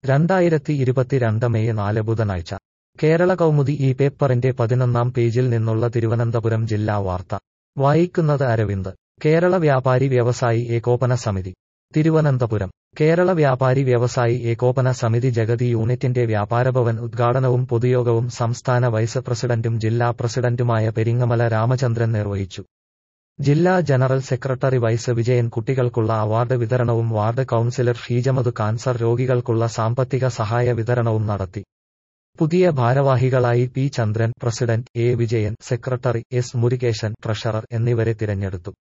രണ്ടായിരത്തി ഇരുപത്തിരണ്ട് മെയ് നാല് ബുധനാഴ്ച കേരള കൗമുദി ഈ പേപ്പറിന്റെ പതിനൊന്നാം പേജിൽ നിന്നുള്ള തിരുവനന്തപുരം ജില്ലാ വാർത്ത വായിക്കുന്നത് അരവിന്ദ് കേരള വ്യാപാരി വ്യവസായി ഏകോപന സമിതി തിരുവനന്തപുരം കേരള വ്യാപാരി വ്യവസായി ഏകോപന സമിതി ജഗതി യൂണിറ്റിന്റെ വ്യാപാരഭവൻ ഉദ്ഘാടനവും പൊതുയോഗവും സംസ്ഥാന വൈസ് പ്രസിഡന്റും ജില്ലാ പ്രസിഡന്റുമായ പെരിങ്ങമല രാമചന്ദ്രൻ നിർവഹിച്ചു ജില്ലാ ജനറൽ സെക്രട്ടറി വൈസ് വിജയൻ കുട്ടികൾക്കുള്ള അവാർഡ് വിതരണവും വാർഡ് കൌൺസിലർ ഷീജമധു കാൻസർ രോഗികൾക്കുള്ള സാമ്പത്തിക സഹായ വിതരണവും നടത്തി പുതിയ ഭാരവാഹികളായി P Chandran president A Vijayan secretary S Murukesan treasurer എന്നിവരെ തിരഞ്ഞെടുത്തു